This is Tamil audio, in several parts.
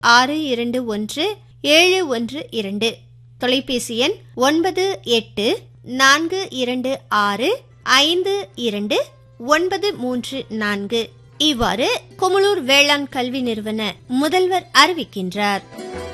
ஆறு இரண்டு ஒன்று ஏழு ஒன்று இரண்டு தொலைபேசி எண் ஒன்பது எட்டு நான்கு இரண்டு ஆறு ஐந்து இரண்டு ஒன்பது மூன்று நான்கு இவ்வாறு குமுளூர் வேளாண் கல்வி நிறுவன முதல்வர் அறிவிக்கின்றார்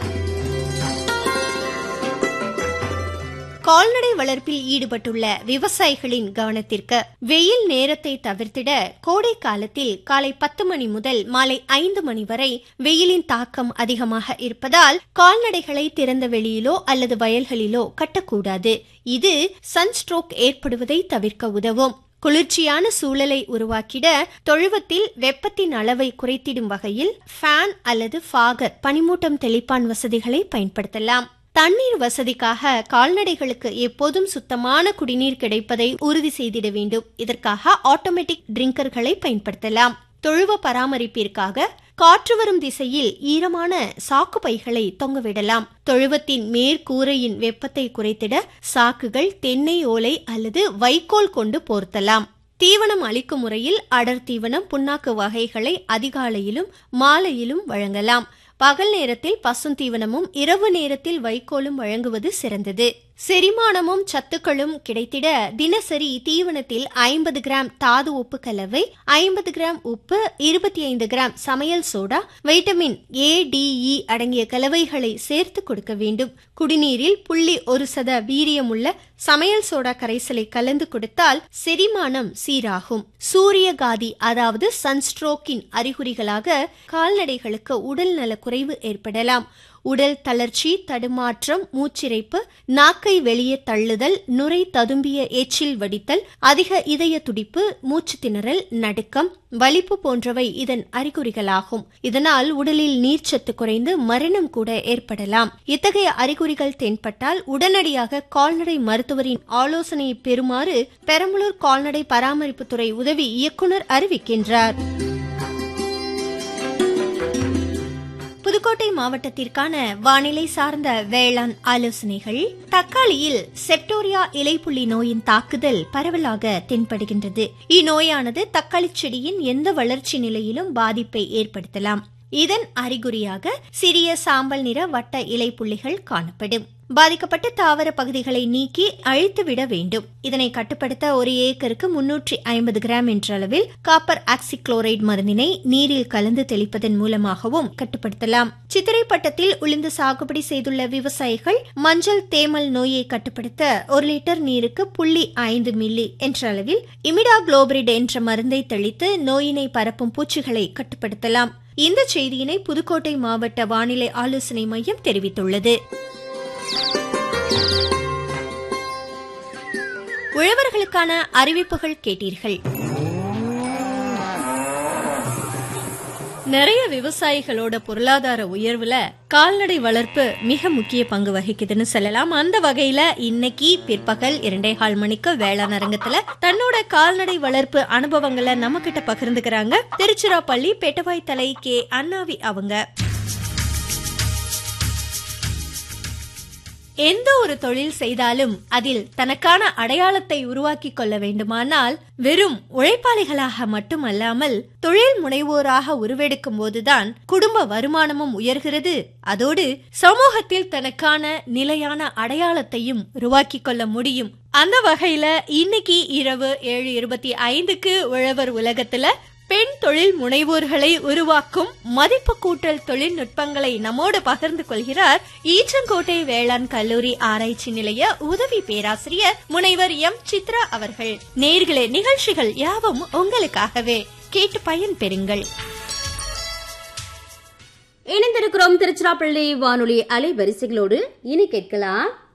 கால்நடை வளர்ப்பில் ஈடுபட்டுள்ள விவசாயிகளின் கவனத்திற்கு வெயில் நேரத்தை தவிர்த்திட கோடை காலத்தில் காலை பத்து மணி முதல் மாலை ஐந்து மணி வரை வெயிலின் தாக்கம் அதிகமாக இருப்பதால் கால்நடைகளை திறந்த வெளியிலோ அல்லது வயல்களிலோ கட்டக்கூடாது இது சன்ஸ்ட்ரோக் ஏற்படுவதை தவிர்க்க உதவும் குளிர்ச்சியான சூழலை உருவாக்கிட தொழுவத்தில் வெப்பத்தின் அளவை குறைத்திடும் வகையில் ஃபேன் அல்லது ஃபாகர் பனிமூட்டம் தெளிப்பான் வசதிகளை பயன்படுத்தலாம் தண்ணீர் வசதிக்காக கால்நடைகளுக்கு எப்போதும் சுத்தமான குடிநீர் கிடைப்பதை உறுதி செய்திட வேண்டும் இதற்காக ஆட்டோமேட்டிக் ட்ரிங்கர்களை பயன்படுத்தலாம் தொழுவ பராமரிப்பிற்காக காற்று வரும் திசையில் ஈரமான சாக்கு பைகளை தொங்கவிடலாம் தொழுவத்தின் மேற்கூரையின் வெப்பத்தை குறைத்திட சாக்குகள் தென்னை ஓலை அல்லது வைக்கோல் கொண்டு போர்த்தலாம் தீவனம் அளிக்கும் முறையில் அடர் தீவனம் புண்ணாக்கு வகைகளை அதிகாலையிலும் மாலையிலும் வழங்கலாம் பகல் நேரத்தில் பசுந்தீவனமும் இரவு நேரத்தில் வைக்கோலும் வழங்குவது சிறந்தது செரிமானமும் சத்துக்களும் கிடைத்திட தினசரி தீவனத்தில் ஐம்பது கிராம் தாது உப்பு கலவை ஐம்பது கிராம் உப்பு இருபத்தி ஐந்து கிராம் சமையல் சோடா வைட்டமின் ஏ டிஇ அடங்கிய கலவைகளை சேர்த்து கொடுக்க வேண்டும் குடிநீரில் புள்ளி ஒரு சத வீரியமுள்ள சமையல் சோடா கரைசலை கலந்து கொடுத்தால் செரிமானம் சீராகும் சூரியகாதி அதாவது சன்ஸ்ட்ரோக்கின் அறிகுறிகளாக கால்நடைகளுக்கு உடல் நல குறைவு ஏற்படலாம் உடல் தளர்ச்சி தடுமாற்றம் மூச்சிறைப்பு நாக்கை வெளியே தள்ளுதல் நுரை ததும்பிய எச்சில் வடித்தல் அதிக இதய துடிப்பு மூச்சு திணறல் நடுக்கம் வலிப்பு போன்றவை இதன் அறிகுறிகளாகும் இதனால் உடலில் நீர்ச்சத்து குறைந்து மரணம் கூட ஏற்படலாம் இத்தகைய அறிகுறிகள் தென்பட்டால் உடனடியாக கால்நடை மருத்துவரின் ஆலோசனையை பெறுமாறு பெரம்பலூர் கால்நடை பராமரிப்புத்துறை உதவி இயக்குநர் அறிவிக்கின்றார் புதுக்கோட்டை மாவட்டத்திற்கான வானிலை சார்ந்த வேளாண் ஆலோசனைகள் தக்காளியில் செப்டோரியா இலைப்புள்ளி நோயின் தாக்குதல் பரவலாக தென்படுகின்றது இந்நோயானது தக்காளி செடியின் எந்த வளர்ச்சி நிலையிலும் பாதிப்பை ஏற்படுத்தலாம் இதன் அறிகுறியாக சிறிய சாம்பல் நிற வட்ட இலைப்புள்ளிகள் காணப்படும் பாதிக்கப்பட்ட தாவர பகுதிகளை நீக்கி அழித்துவிட வேண்டும் இதனை கட்டுப்படுத்த ஒரு ஏக்கருக்கு முன்னூற்றி ஐம்பது கிராம் என்ற அளவில் காப்பர் ஆக்சிக்ளோரைடு மருந்தினை நீரில் கலந்து தெளிப்பதன் மூலமாகவும் கட்டுப்படுத்தலாம் சித்திரை பட்டத்தில் உளுந்து சாகுபடி செய்துள்ள விவசாயிகள் மஞ்சள் தேமல் நோயை கட்டுப்படுத்த ஒரு லிட்டர் நீருக்கு புள்ளி ஐந்து மில்லி என்ற அளவில் இமிடா குளோபரிட் என்ற மருந்தை தெளித்து நோயினை பரப்பும் பூச்சிகளை கட்டுப்படுத்தலாம் இந்த செய்தியினை புதுக்கோட்டை மாவட்ட வானிலை ஆலோசனை மையம் தெரிவித்துள்ளது உழவர்களுக்கான அறிவிப்புகள் கேட்டீர்கள் நிறைய விவசாயிகளோட பொருளாதார உயர்வுல கால்நடை வளர்ப்பு மிக முக்கிய பங்கு வகிக்குதுன்னு சொல்லலாம் அந்த வகையில இன்னைக்கு பிற்பகல் இரண்டே கால் மணிக்கு வேளாண் அரங்கத்துல தன்னோட கால்நடை வளர்ப்பு அனுபவங்களை நம்ம கிட்ட பகிர்ந்துக்கிறாங்க திருச்சிராப்பள்ளி பெட்டவாய் தலை கே அண்ணாவி அவங்க எந்த ஒரு தொழில் செய்தாலும் அதில் தனக்கான அடையாளத்தை உருவாக்கிக் கொள்ள வேண்டுமானால் வெறும் உழைப்பாளிகளாக மட்டுமல்லாமல் தொழில் முனைவோராக உருவெடுக்கும் போதுதான் குடும்ப வருமானமும் உயர்கிறது அதோடு சமூகத்தில் தனக்கான நிலையான அடையாளத்தையும் உருவாக்கிக் கொள்ள முடியும் அந்த வகையில இன்னைக்கு இரவு ஏழு இருபத்தி ஐந்துக்கு உழவர் உலகத்துல பெண் தொழில் முனைவோர்களை உருவாக்கும் மதிப்பு கூட்டல் தொழில்நுட்பங்களை நம்மோடு பகிர்ந்து கொள்கிறார் ஈச்சங்கோட்டை வேளாண் கல்லூரி ஆராய்ச்சி நிலைய உதவி பேராசிரியர் முனைவர் எம் சித்ரா அவர்கள் நேர்களே நிகழ்ச்சிகள் யாவும் உங்களுக்காகவே கேட்டு பயன் பெறுங்கள் இணைந்திருக்கிறோம் திருச்சிராப்பள்ளி வானொலி அலைவரிசைகளோடு இனி கேட்கலாம்